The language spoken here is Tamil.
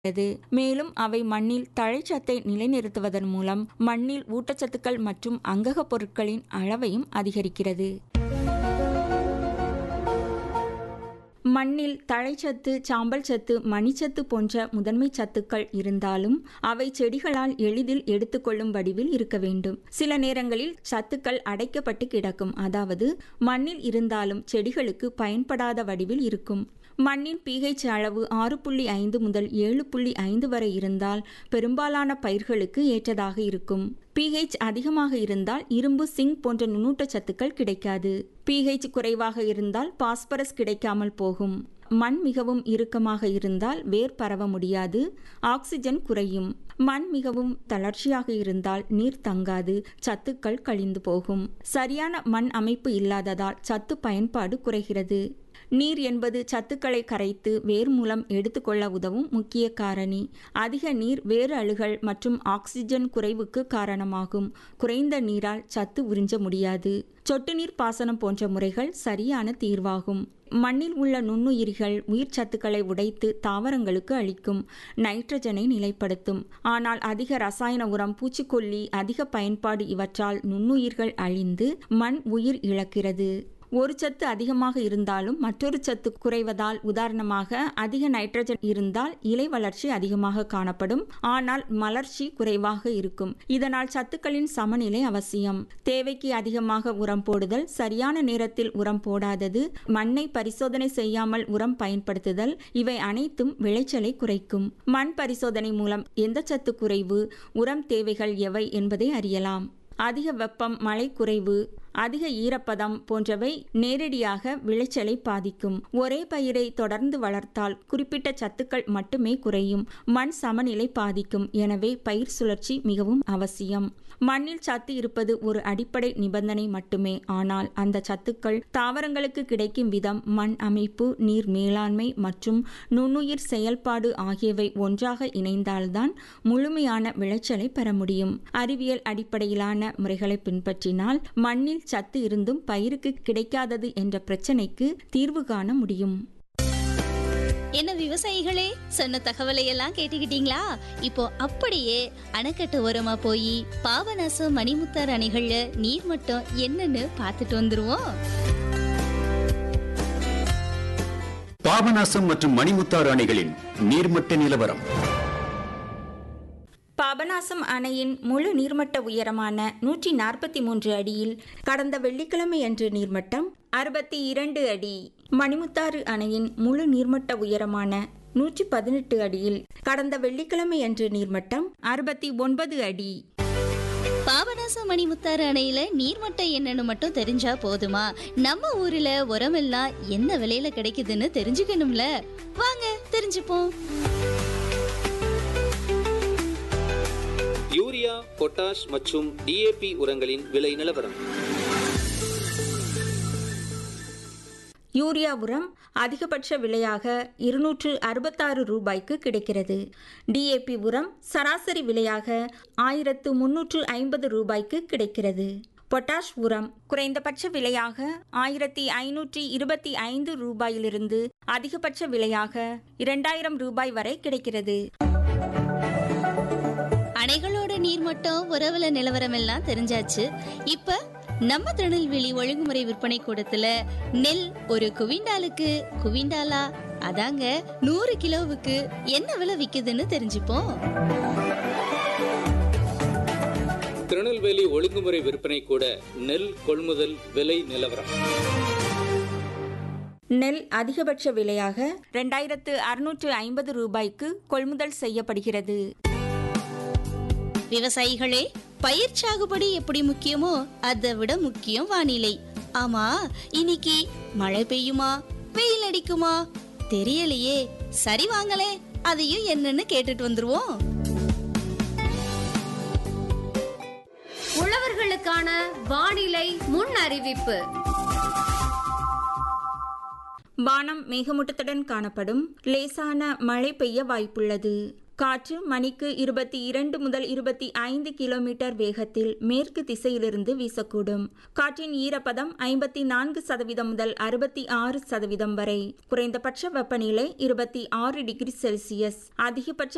உள்ளது. மேலும் அவை மண்ணில் தழைச்சத்தை நிலைநிறுத்துவதன் மூலம் மண்ணில் ஊட்டச்சத்துக்கள் மற்றும் அங்ககப் பொருட்களின் அளவையும் அதிகரிக்கிறது. மண்ணில் தழைச்சத்து, சாம்பல் சத்து, மணிச்சத்து போன்ற முதன்மைச் சத்துக்கள் இருந்தாலும் அவை செடிகளால் எளிதில் எடுத்துக்கொள்ளும் வடிவில் இருக்க வேண்டும். சில நேரங்களில் சத்துக்கள் அடைக்கப்பட்டு கிடக்கும் அதாவது மண்ணில் இருந்தாலும் செடிகளுக்கு பயன்படாத வடிவில் இருக்கும். மண்ணின் pH அளவு ஆறு புள்ளி ஐந்து முதல் ஏழு புள்ளி ஐந்து வரை இருந்தால் பெரும்பாலான பயிர்களுக்கு ஏற்றதாக இருக்கும். pH அதிகமாக இருந்தால் இரும்பு, சிங்க் போன்ற நுண்ணூட்டச் சத்துக்கள் கிடைக்காது. pH குறைவாக இருந்தால் பாஸ்பரஸ் கிடைக்காமல் போகும். மண் மிகவும் இறுக்கமாக இருந்தால் வேர் பரவ முடியாது. ஆக்ஸிஜன் குறையும். மண் மிகவும் தளர்ச்சியாக இருந்தால் நீர் தங்காது சத்துக்கள் கழிந்து போகும். சரியான மண் அமைப்பு இல்லாததால் சத்து பயன்பாடு குறைகிறது. நீர் என்பது சத்துக்களை கரைத்து வேர் மூலம் எடுத்துக்கொள்ள உதவும் முக்கிய காரணி. அதிக நீர் வேர் அழுகல் மற்றும் ஆக்ஸிஜன் குறைவுக்கு காரணமாகும். குறைந்த நீரால் சத்து உறிஞ்ச முடியாது. சொட்டு நீர் பாசனம் போன்ற முறைகள் சரியான தீர்வாகும். மண்ணில் உள்ள நுண்ணுயிரிகள் உயிர் சத்துக்களை உடைத்து தாவரங்களுக்கு அளிக்கும். நைட்ரஜனை நிலைப்படுத்தும். ஆனால் அதிக ரசாயன உரம், பூச்சிக்கொல்லி அதிக பயன்பாடு இவற்றால் நுண்ணுயிர்கள் அழிந்து மண் உயிர் இழக்கிறது. ஒரு சத்து அதிகமாக இருந்தாலும் மற்றொரு சத்து குறைவதால் உதாரணமாக அதிக நைட்ரஜன் இருந்தால் இலை வளர்ச்சி அதிகமாக காணப்படும். ஆனால் மலர்ச்சி குறைவாக இருக்கும். இதனால் சத்துக்களின் சமநிலை அவசியம். தேவைக்கு அதிகமாக உரம் போடுதல், சரியான நேரத்தில் உரம் போடாதது, மண்ணை பரிசோதனை செய்யாமல் உரம் பயன்படுத்துதல் இவை அனைத்தும் விளைச்சலை குறைக்கும். மண் பரிசோதனை மூலம் எந்த சத்து குறைவு, உரம் தேவைகள் எவை என்பதை அறியலாம். அதிக வெப்பம், மழை குறைவு, அதிக ஈரப்பதம் போன்றவை நேரடியாக விளைச்சலை பாதிக்கும். ஒரே பயிரை தொடர்ந்து வளர்த்தால் குறிப்பிட்ட சத்துக்கள் மட்டுமே குறையும். மண் சமநிலை பாதிக்கும். எனவே பயிர் சுழற்சி மிகவும் அவசியம். மண்ணில் சத்து இருப்பது ஒரு அடிப்படை நிபந்தனை மட்டுமே. ஆனால் அந்த சத்துக்கள் தாவரங்களுக்கு கிடைக்கும் விதம், மண் அமைப்பு, நீர் மேலாண்மை மற்றும் நுண்ணுயிர் செயல்பாடு ஆகியவை ஒன்றாக இணைந்தால்தான் முழுமையான விளைச்சலை பெற முடியும். அறிவியல் அடிப்படையிலான முறைகளை பின்பற்றினால் மண்ணில் சத்து இருந்தும் பயிருக்கு கிடைக்காதது என்ற பிரச்சனைக்கு தீர்வு காண முடியும். என்ன விவசாயிகளே சொன்ன தகவலை எல்லாம் கேட்டுக்கிட்டீங்களா இப்போ அப்படியே அணைக்கட்டு ஓரமா போய் பாபநாசம் மணிமுத்தார் அணைகள்ல நீர்மட்டம் என்னன்னு பார்த்துட்டு வந்துருவோம் பாபநாசம் மற்றும் மணிமுத்தாறு அணைகளின் நீர்மட்ட நிலவரம் பாபநாசம் அணையின் முழு நீர்மட்ட உயரமான நூற்றி நாற்பத்தி மூன்று அடியில் கடந்த வெள்ளிக்கிழமை அன்று நீர்மட்டம் அறுபத்தி இரண்டு அடி மணிமுத்தாறு அணையின் முழு நீர்மட்ட உயரமான நூற்றி பதினெட்டு அடியில் கடந்த வெள்ளிக்கிழமை அன்று நீர்மட்டம் அறுபத்தி ஒன்பது அடி பாபநாசம் மணிமுத்தாறு அணையில நீர்மட்டம் என்னன்னு மட்டும் தெரிஞ்சா போதுமா நம்ம ஊர்ல உரமெல்லாம் என்ன விலையில கிடைக்குதுன்னு தெரிஞ்சுக்கணும்ல வாங்க தெரிஞ்சுப்போம் யூரியா பொட்டாஷ் மற்றும் டிஏபி உரங்களின் விலை நிலவரம் யூரியா உரம் அதிகபட்ச விலையாக இருநூற்று அறுபத்தாறு ரூபாய்க்கு கிடைக்கிறது டிஏபி உரம் சராசரி விலையாக ஆயிரத்து முன்னூற்று ஐம்பது ரூபாய்க்கு கிடைக்கிறது பொட்டாஷ் உரம் குறைந்தபட்ச விலையாக ஆயிரத்தி ஐநூற்றி இருபத்தி ஐந்து ரூபாயிலிருந்து அதிகபட்ச விலையாக இரண்டாயிரம் ரூபாய் வரை கிடைக்கிறது அணைகளோட நீர்மட்டம் உறவுல நிலவரம் எல்லாம் தெரிஞ்சாச்சு இப்ப நம்ம திருநெல்வேலி ஒழுங்குமுறை விற்பனை கூடத்துல நெல் ஒரு குவிண்டாலுக்கு குவிண்டாலா அதாங்க நூறு கிலோவுக்கு என்ன விலை விக்குதுன்னு தெரிஞ்சுப்போம் திருநெல்வேலி ஒழுங்குமுறை விற்பனை கூட நெல் கொள்முதல் விலை நிலவரம் நெல் அதிகபட்ச விலையாக ரெண்டாயிரத்து அறுநூற்று ஐம்பது ரூபாய்க்கு கொள்முதல் செய்யப்படுகிறது விவசாயிகளே பயிர் சாகுபடி எப்படி முக்கியமோ அதை விட முக்கியம் வானிலை ஆமா இன்னைக்கு மழை பெய்யுமா வெயில் அடிக்குமா தெரியலையே சரி வாங்களே அதையும் என்னன்னு கேட்டுட்டு வந்துருவோம் உழவர்களுக்கான வானிலை முன் அறிவிப்பு வானம் மேகமூட்டத்துடன் காணப்படும் லேசான மழை பெய்ய வாய்ப்புள்ளது காற்று மணிக்கு இருபத்தி இரண்டு முதல் இருபத்தி ஐந்து கிலோமீட்டர் வேகத்தில் மேற்கு திசையிலிருந்து வீசக்கூடும் காற்றின் ஈரப்பதம் ஐம்பத்தி நான்கு சதவீதம் முதல் அறுபத்தி ஆறு சதவீதம் வரை குறைந்தபட்ச வெப்பநிலை இருபத்தி ஆறு டிகிரி செல்சியஸ் அதிகபட்ச